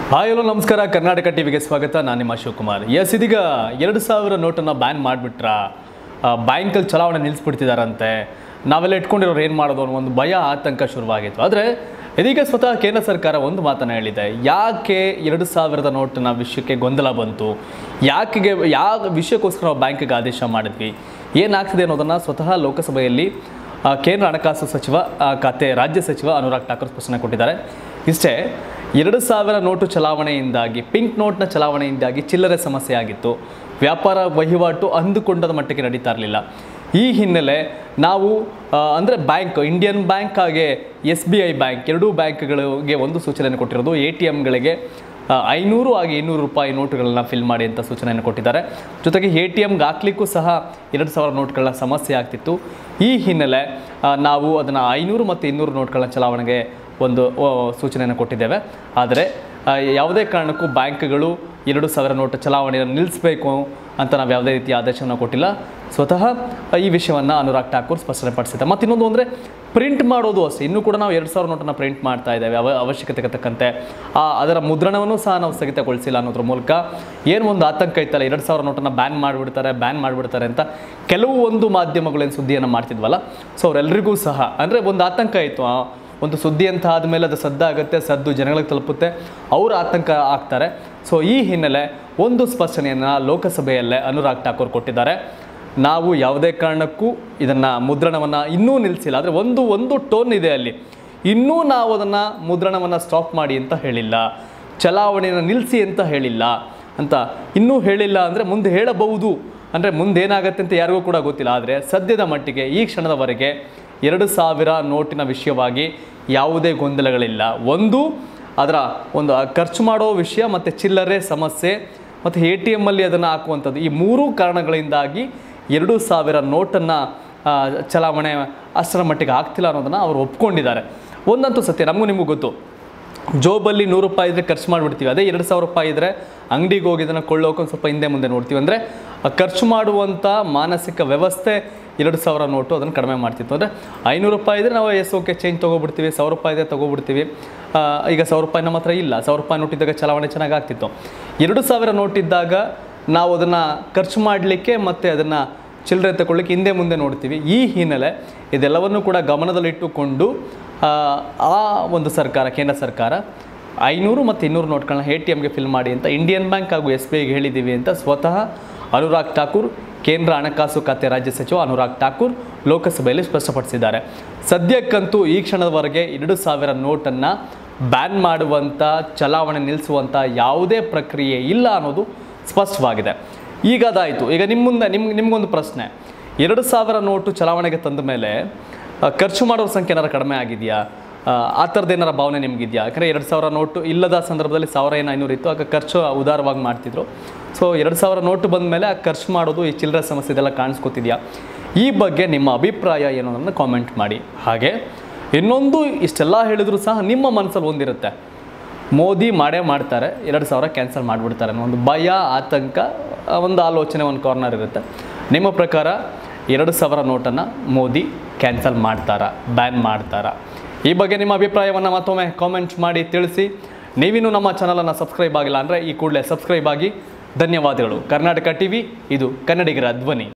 hi hello ನಮಸ್ಕಾರ ಕರ್ನಾಟಕ ಟಿವಿಗೆ ಸ್ವಾಗತ ನಾನು ನಿಮ್ಮ ಶಿವಕುಮಾರ್ ಎಸ್ ಇದೀಗ ಎರಡು ಸಾವಿರ ನೋಟನ್ನು ಬ್ಯಾನ್ ಮಾಡಿಬಿಟ್ರ ಬ್ಯಾಂಕಲ್ಲಿ ಚಲಾವಣೆ ನಿಲ್ಲಿಸ್ಬಿಡ್ತಿದಾರಂತೆ ನಾವೆಲ್ಲ ಇಟ್ಕೊಂಡಿರೋರು ಏನು ಮಾಡೋದು ಅನ್ನೋ ಒಂದು ಭಯ ಆತಂಕ ಶುರುವಾಗಿತ್ತು ಆದರೆ ಇದೀಗ ಸ್ವತಃ ಕೇಂದ್ರ ಸರ್ಕಾರ ಒಂದು ಮಾತನ್ನು ಹೇಳಿದೆ ಯಾಕೆ ಎರಡು ಸಾವಿರದ ನೋಟಿನ ವಿಷಯಕ್ಕೆ ಗೊಂದಲ ಬಂತು ಯಾಕೆ ಯಾವ ವಿಷಯಕ್ಕೋಸ್ಕರ ನಾವು ಬ್ಯಾಂಕಿಗೆ ಆದೇಶ ಮಾಡಿದ್ವಿ ಏನಾಗ್ತಿದೆ ಅನ್ನೋದನ್ನು ಸ್ವತಃ ಲೋಕಸಭೆಯಲ್ಲಿ ಆ, ಕೇಂದ್ರ ಹಣಕಾಸು ಸಚಿವ ಆ, ಖಾತೆ ರಾಜ್ಯ ಸಚಿವ ಅನುರಾಗ್ ಠಾಕೂರ್ ಸ್ಪಷ್ಟನೆ ಕೊಟ್ಟಿದ್ದಾರೆ ಇಷ್ಟೇ ಎರಡು ಸಾವಿರ ನೋಟು ಚಲಾವಣೆಯಿಂದಾಗಿ ಪಿಂಕ್ ನೋಟ್ನ ಚಲಾವಣೆಯಿಂದಾಗಿ ಚಿಲ್ಲರೆ ಸಮಸ್ಯೆ ಆಗಿತ್ತು ವ್ಯಾಪಾರ ವಹಿವಾಟು ಅಂದುಕೊಂಡದ ಮಟ್ಟಿಗೆ ನಡೀತಾ ಇರಲಿಲ್ಲ ಈ ಹಿನ್ನೆಲೆ ನಾವು ಅಂದರೆ ಬ್ಯಾಂಕ್ ಇಂಡಿಯನ್ ಬ್ಯಾಂಕ್ ಹಾಗೆ ಎಸ್ ಬಿ ಐ ಬ್ಯಾಂಕ್ ಎರಡೂ ಬ್ಯಾಂಕ್ಗಳಿಗೆ ಒಂದು ಸೂಚನೆಯನ್ನು ಕೊಟ್ಟಿರೋದು ಎ ಟಿ ಎಮ್ಗಳಿಗೆ ಐನೂರು ಹಾಗೆ ಇನ್ನೂರು ರೂಪಾಯಿ ನೋಟುಗಳನ್ನ ಫಿಲ್ ಮಾಡಿ ಅಂತ ಸೂಚನೆಯನ್ನು ಕೊಟ್ಟಿದ್ದಾರೆ ಜೊತೆಗೆ ಎ ಟಿ ಎಮ್ಗೆ ಹಾಕ್ಲಿಕ್ಕೂ ಸಹ ಎರಡು ಸಾವಿರ ನೋಟ್ಗಳ ಸಮಸ್ಯೆ ಆಗ್ತಿತ್ತು ಈ ಹಿನ್ನೆಲೆ ಆ, ನಾವು ಅದನ್ನು ಐನೂರು ಮತ್ತು ಇನ್ನೂರು ನೋಟ್ಗಳ ಚಲಾವಣೆಗೆ ಒಂದು ಆ, ಸೂಚನೆಯನ್ನು ಕೊಟ್ಟಿದ್ದೇವೆ ಆದರೆ ಆ, ಯಾವುದೇ ಕಾರಣಕ್ಕೂ ಬ್ಯಾಂಕ್ಗಳು ಎರಡು ಸಾವಿರ ನೋಟು ಚಲಾವಣೆಯನ್ನು ನಿಲ್ಲಿಸಬೇಕು ಅಂತ ನಾವು ಯಾವುದೇ ರೀತಿಯ ಆದೇಶವನ್ನು ಕೊಟ್ಟಿಲ್ಲ ಸ್ವತಃ ಈ ವಿಷಯವನ್ನು ಅನುರಾಗ್ ಠಾಕೂರ್ ಸ್ಪಷ್ಟಪಡಿಸಿದ್ದಾರೆ ಮತ್ತು ಇನ್ನೊಂದು ಅಂದರೆ ಪ್ರಿಂಟ್ ಮಾಡೋದು ಅಷ್ಟೇ ಇನ್ನೂ ಕೂಡ ನಾವು ಎರಡು ಸಾವಿರ ನೋಟನ್ನು ಪ್ರಿಂಟ್ ಮಾಡ್ತಾ ಇದ್ದೇವೆ ಅವ ಅವಶ್ಯಕತೆಗೆ ತಕ್ಕಂತೆ ಆ ಅದರ ಮುದ್ರಣವನ್ನು ಸಹ ನಾವು ಸ್ಥಗಿತಗೊಳಿಸಿಲ್ಲ ಅನ್ನೋದ್ರ ಮೂಲಕ ಏನು ಒಂದು ಆತಂಕ ಇತ್ತಲ್ಲ ಎರಡು ಸಾವಿರ ನೋಟನ್ನು ಬ್ಯಾನ್ ಮಾಡಿಬಿಡ್ತಾರೆ ಬ್ಯಾನ್ ಮಾಡಿಬಿಡ್ತಾರೆ ಅಂತ ಕೆಲವು ಒಂದು ಮಾಧ್ಯಮಗಳು ಏನು ಸುದ್ದಿಯನ್ನು ಮಾಡ್ತಿದ್ವಲ್ಲ ಸೊ ಅವರೆಲ್ಲರಿಗೂ ಸಹ ಅಂದರೆ ಒಂದು ಆತಂಕ ಇತ್ತು ಆ ಒಂದು ಸುದ್ದಿ ಅಂತ ಆದಮೇಲೆ ಅದು ಸದ್ದಾಗುತ್ತೆ ಸದ್ದು ಜನಗಳಿಗೆ ತಲುಪುತ್ತೆ ಅವರು ಆತಂಕ ಆಗ್ತಾರೆ ಸೊ ಈ ಹಿನ್ನೆಲೆ ಒಂದು ಸ್ಪಷ್ಟನೆಯನ್ನು ಲೋಕಸಭೆಯಲ್ಲೇ ಅನುರಾಗ್ ಠಾಕೂರ್ ಕೊಟ್ಟಿದ್ದಾರೆ ನಾವು ಯಾವುದೇ ಕಾರಣಕ್ಕೂ ಇದನ್ನು ಮುದ್ರಣವನ್ನು ಇನ್ನೂ ನಿಲ್ಲಿಸಿಲ್ಲ ಆದರೆ ಒಂದು ಒಂದು ಟೋನ್ ಇದೆ ಅಲ್ಲಿ ಇನ್ನೂ ನಾವು ಅದನ್ನು ಮುದ್ರಣವನ್ನು ಸ್ಟಾಪ್ ಮಾಡಿ ಅಂತ ಹೇಳಿಲ್ಲ ಚಲಾವಣೆಯನ್ನು ನಿಲ್ಲಿಸಿ ಅಂತ ಹೇಳಿಲ್ಲ ಅಂತ ಇನ್ನೂ ಹೇಳಿಲ್ಲ ಅಂದರೆ ಮುಂದೆ ಹೇಳಬಹುದು ಅಂದರೆ ಮುಂದೆ ಏನಾಗುತ್ತೆ ಅಂತ ಯಾರಿಗೂ ಕೂಡ ಗೊತ್ತಿಲ್ಲ ಆದರೆ ಸದ್ಯದ ಮಟ್ಟಿಗೆ ಈ ಕ್ಷಣದವರೆಗೆ ಎರಡು ಸಾವಿರ ನೋಟಿನ ವಿಷಯವಾಗಿ ಯಾವುದೇ ಗೊಂದಲಗಳಿಲ್ಲ ಒಂದು ಅದರ ಒಂದು ಆ ಖರ್ಚು ಮಾಡೋ ವಿಷಯ ಮತ್ತು ಚಿಲ್ಲರೆ ಸಮಸ್ಯೆ ಮತ್ತು ಎ ಟಿ ಎಮ್ಮಲ್ಲಿ ಅದನ್ನು ಹಾಕುವಂಥದ್ದು ಈ ಮೂರೂ ಕಾರಣಗಳಿಂದಾಗಿ ಎರಡು ಸಾವಿರ ನೋಟನ್ನು ಚಲಾವಣೆ ಅಷ್ಟರ ಮಟ್ಟಿಗೆ ಆಗ್ತಿಲ್ಲ ಅನ್ನೋದನ್ನು ಅವರು ಒಪ್ಕೊಂಡಿದ್ದಾರೆ ಒಂದಂತೂ ಸತ್ಯ ನಮಗೂ ನಿಮಗೂ ಗೊತ್ತು ಜೋಬಲ್ಲಿ ನೂರು ರೂಪಾಯಿ ಇದ್ದರೆ ಖರ್ಚು ಮಾಡಿಬಿಡ್ತೀವಿ ಅದೇ ಎರಡು ಸಾವಿರ ರೂಪಾಯಿ ಇದ್ದರೆ ಅಂಗಡಿಗೆ ಹೋಗಿ ಇದನ್ನು ಕೊಳ್ಳೋಕೆ ಒಂದು ಸ್ವಲ್ಪ ಹಿಂದೆ ಮುಂದೆ ನೋಡ್ತೀವಿ ಅಂದರೆ ಖರ್ಚು ಮಾಡುವಂಥ ಮಾನಸಿಕ ವ್ಯವಸ್ಥೆ ಎರಡು ಸಾವಿರ ನೋಟು ಅದನ್ನು ಕಡಿಮೆ ಮಾಡ್ತಿತ್ತು ಅಂದರೆ ಐನೂರು ರೂಪಾಯಿ ಇದ್ದರೆ ನಾವು ಎಸ್ ಓಕೆ ಚೇಂಜ್ ತೊಗೊಬಿಡ್ತೀವಿ ಸಾವಿರ ರೂಪಾಯಿ ಇದ್ದರೆ ತೊಗೊಬಿಡ್ತೀವಿ ಆ, ಈಗ ಸಾವಿರ ರೂಪಾಯಿ ನಮ್ಮ ಹತ್ರ ಇಲ್ಲ ಸಾವಿರ ರೂಪಾಯಿ ನೋಟ್ ಇದ್ದಾಗ ಚಲಾವಣೆ ಚೆನ್ನಾಗಿ ಆಗ್ತಿತ್ತು ಎರಡು ಸಾವಿರ ನೋಟ್ ಇದ್ದಾಗ ನಾವು ಅದನ್ನು ಖರ್ಚು ಮಾಡಲಿಕ್ಕೆ ಮತ್ತು ಅದನ್ನು ಚಿಲ್ಲರೆ ತಗೊಳ್ಳಿಕ್ಕೆ ಹಿಂದೆ ಮುಂದೆ ನೋಡ್ತೀವಿ ಈ ಹಿನ್ನೆಲೆ ಇದೆಲ್ಲವನ್ನು ಕೂಡ ಗಮನದಲ್ಲಿಟ್ಟುಕೊಂಡು ಆ, ಆ ಒಂದು ಸರ್ಕಾರ ಕೇಂದ್ರ ಸರ್ಕಾರ ಐನೂರು ಮತ್ತು ಇನ್ನೂರು ನೋಟ್ಗಳನ್ನ ಎ ಟಿ ಎಮ್ಗೆ ಫಿಲ್ ಮಾಡಿ ಅಂತ ಇಂಡಿಯನ್ ಬ್ಯಾಂಕ್ ಹಾಗೂ ಎಸ್ ಬಿ ಐಗೆ ಹೇಳಿದ್ದೀವಿ ಅಂತ ಸ್ವತಃ ಅನುರಾಗ್ ಠಾಕೂರ್ ಕೇಂದ್ರ ಹಣಕಾಸು ಖಾತೆ ರಾಜ್ಯ ಸಚಿವ ಅನುರಾಗ್ ಠಾಕೂರ್ ಲೋಕಸಭೆಯಲ್ಲಿ ಸ್ಪಷ್ಟಪಡಿಸಿದ್ದಾರೆ ಸದ್ಯಕ್ಕಂತೂ ಈ ಕ್ಷಣದವರೆಗೆ ಎರಡು ಸಾವಿರ ನೋಟನ್ನು ಬ್ಯಾನ್ ಮಾಡುವಂಥ ಚಲಾವಣೆ ನಿಲ್ಲಿಸುವಂಥ ಯಾವುದೇ ಪ್ರಕ್ರಿಯೆ ಇಲ್ಲ ಅನ್ನೋದು ಸ್ಪಷ್ಟವಾಗಿದೆ ಈಗ ಅದಾಯಿತು ಈಗ ನಿಮ್ಮ ಮುಂದೆ ನಿಮ್ಗೆ ನಿಮಗೊಂದು ಪ್ರಶ್ನೆ ಎರಡು ಸಾವಿರ ನೋಟು ಚಲಾವಣೆಗೆ ತಂದ ಮೇಲೆ ಆ, ಖರ್ಚು ಮಾಡೋರ ಸಂಖ್ಯೆ ಏನಾರು ಕಡಿಮೆ ಆಗಿದೆಯಾ ಆ, ಆ ಥರದ್ದು ಏನಾರ ಭಾವನೆ ನಿಮಗಿದೆಯಾ ಯಾಕಂದರೆ ಎರಡು ಸಾವಿರ ನೋಟು ಇಲ್ಲದ ಸಂದರ್ಭದಲ್ಲಿ ಸಾವಿರ ಏನು ಐನೂರು ಇತ್ತು ಆಗ ಖರ್ಚು ಉದಾರವಾಗಿ ಮಾಡ್ತಿದ್ರು ಸೊ ಎರಡು ಸಾವಿರ ನೋಟು ಬಂದ ಮೇಲೆ ಆ ಖರ್ಚು ಮಾಡೋದು ಈ ಚಿಲ್ಲರೆ ಸಮಸ್ಯೆ ಇದೆಲ್ಲ ಕಾಣಿಸ್ಕೊತಿದೆಯಾ ಈ ಬಗ್ಗೆ ನಿಮ್ಮ ಅಭಿಪ್ರಾಯ ಏನು ಅನ್ನೋದನ್ನು ಕಾಮೆಂಟ್ ಮಾಡಿ ಹಾಗೆ ಇನ್ನೊಂದು ಇಷ್ಟೆಲ್ಲ ಹೇಳಿದ್ರು ಸಹ ನಿಮ್ಮ ಮನಸ್ಸಲ್ಲಿ ಒಂದಿರುತ್ತೆ ಮೋದಿ ಮಾಡೇ ಮಾಡ್ತಾರೆ ಎರಡು ಸಾವಿರ ಕ್ಯಾನ್ಸಲ್ ಮಾಡಿಬಿಡ್ತಾರೆ ಅನ್ನೋ ಒಂದು ಭಯ ಆತಂಕ ಆ, ಒಂದು ಆಲೋಚನೆ ಒಂದು ಕಾರ್ನರ್ ಇರುತ್ತೆ ನಿಮ್ಮ ಪ್ರಕಾರ ಎರಡು ಸಾವಿರ ನೋಟನ್ನು ಮೋದಿ ಕ್ಯಾನ್ಸಲ್ ಮಾಡ್ತಾರಾ ಬ್ಯಾನ್ ಮಾಡ್ತಾರಾ ಈ ಬಗ್ಗೆ ನಿಮ್ಮ ಅಭಿಪ್ರಾಯವನ್ನು ಮತ್ತೊಮ್ಮೆ ಕಾಮೆಂಟ್ ಮಾಡಿ ತಿಳಿಸಿ ನೀವಿನ್ನೂ ನಮ್ಮ ಚಾನಲನ್ನು ಸಬ್ಸ್ಕ್ರೈಬ್ ಆಗಿಲ್ಲ ಅಂದರೆ ಈ ಕೂಡಲೇ ಸಬ್ಸ್ಕ್ರೈಬ್ ಆಗಿ ಧನ್ಯವಾದಗಳು ಕರ್ನಾಟಕ ಟಿವಿ ಇದು ಕನ್ನಡಿಗರ ಧ್ವನಿ